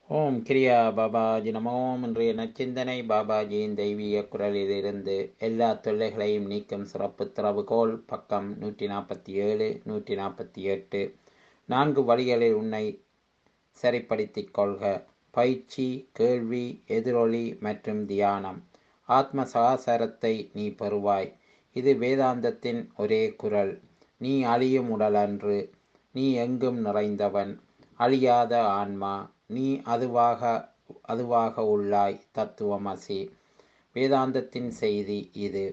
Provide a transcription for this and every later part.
ஓம் கிரியா பாபாஜி நமோம் இன்றைய நச்சிந்தனை பாபாஜியின் தெய்வீக குரலிலிருந்து எல்லா தொல்லைகளையும் நீக்கும் சிறப்பு திறவுகோல் பக்கம் நூற்றி நாற்பத்தி ஏழு நூற்றி நாற்பத்தி எட்டு நான்கு வழிகளில் உன்னை சரிப்படுத்திக் கொள்க பயிற்சி கேள்வி எதிரொலி மற்றும் தியானம் ஆத்ம சகாசாரத்தை நீ பெறுவாய் இது வேதாந்தத்தின் ஒரே குரல் நீ அழியும் உடலன்று நீ எங்கும் நிறைந்தவன் அழியாத ஆன்மா நீ அதுவாக அதுவாக உள்ளாய் தத்துவமசி வேதாந்தத்தின் செய்தி இது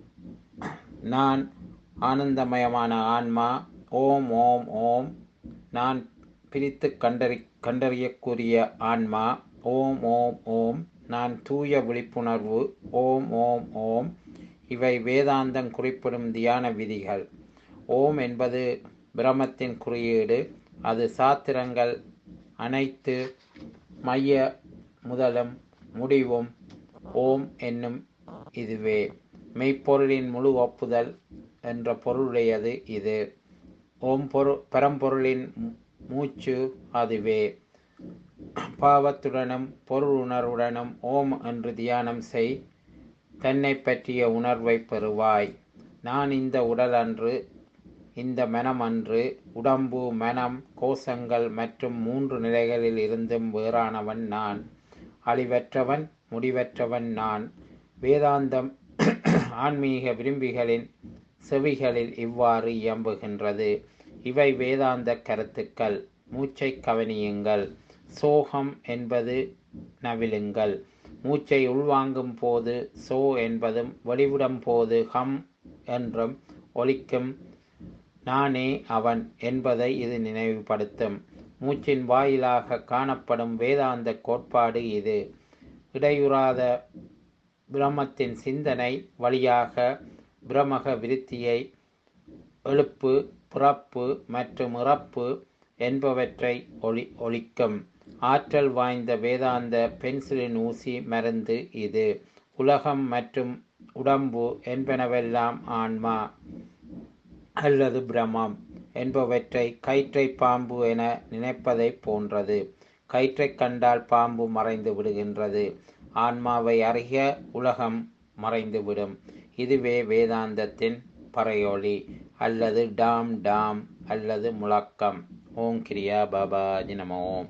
நான் ஆனந்தமயமான ஆன்மா ஓம் ஓம் ஓம் நான் பிரித்து கண்டறி கண்டறியக்கூடிய ஆன்மா ஓம் ஓம் ஓம் நான் தூய விழிப்புணர்வு ஓம் ஓம் ஓம் இவை வேதாந்தம் குறிப்பிடும் தியான விதிகள் ஓம் என்பது பிரமத்தின் குறியீடு அது சாத்திரங்கள் அனைத்து மைய முதலும் முடிவும் ஓம் என்னும் இதுவே மெய்ப்பொருளின் முழு ஒப்புதல் என்ற பொருளுடையது இது ஓம் பொரு பரம்பொருளின் மூச்சு அதுவே பாவத்துடனும் பொருள் உணர்வுடனும் ஓம் என்று தியானம் செய் தன்னை பற்றிய உணர்வை பெறுவாய் நான் இந்த உடல் அன்று இந்த மனம் அன்று உடம்பு மனம் கோஷங்கள் மற்றும் மூன்று நிலைகளில் இருந்தும் வேறானவன் நான் அழிவற்றவன் முடிவற்றவன் நான் வேதாந்தம் ஆன்மீக விரும்பிகளின் செவிகளில் இவ்வாறு இயம்புகின்றது இவை வேதாந்த கருத்துக்கள் மூச்சை கவனியுங்கள் சோகம் என்பது நவிலுங்கள் மூச்சை உள்வாங்கும் போது சோ என்பதும் வெளிவிடும் போது ஹம் என்றும் ஒலிக்கும் நானே அவன் என்பதை இது நினைவுபடுத்தும் மூச்சின் வாயிலாக காணப்படும் வேதாந்த கோட்பாடு இது இடையுறாத பிரம்மத்தின் சிந்தனை வழியாக பிரமக விருத்தியை எழுப்பு பிறப்பு மற்றும் இறப்பு என்பவற்றை ஒளி ஒழிக்கும் ஆற்றல் வாய்ந்த வேதாந்த பென்சிலின் ஊசி மருந்து இது உலகம் மற்றும் உடம்பு என்பனவெல்லாம் ஆன்மா அல்லது பிரமம் என்பவற்றை கயிற்றை பாம்பு என நினைப்பதை போன்றது கயிற்றை கண்டால் பாம்பு மறைந்து விடுகின்றது ஆன்மாவை அறிய உலகம் மறைந்துவிடும் இதுவே வேதாந்தத்தின் பறையொளி அல்லது டாம் டாம் அல்லது முழக்கம் ஓம் கிரியா பாபாஜி நம ஓம்